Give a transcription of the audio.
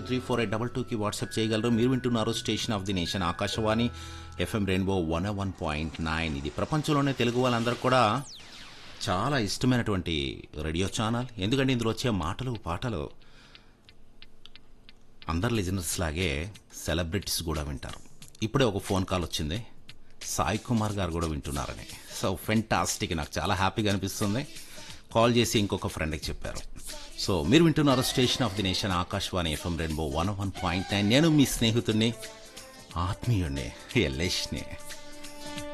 three four eight double టూకి WhatsApp చేయగలరు మీరు వింటున్నారు station of the nation Akashvani F M rainbow one one point nine ఇది ప్రపంచంలోనే తెలుగు వాళ్ళందరూ కూడా చాలా ఇష్టమైనటువంటి రేడియో ఛానల్ ఎందుకంటే ఇందులో వచ్చే మాటలు పాటలు అందరు లిజనర్స్ లాగే సెలబ్రిటీస్ కూడా వింటారు ఇప్పుడే ఒక ఫోన్ కాల్ వచ్చింది సాయి కుమార్ గారు కూడా వింటున్నారని సో ఫెంటాస్టిక్ నాకు చాలా హ్యాపీగా అనిపిస్తుంది కాల్ చేసి ఇంకొక ఫ్రెండ్కి చెప్పారు సో మీరు వింటున్నారు station of the nation Akashvani F M rainbow one one point nine నేను మీ స్నేహితుడిని ఆత్మీయుడిని ఎల్లేష్ని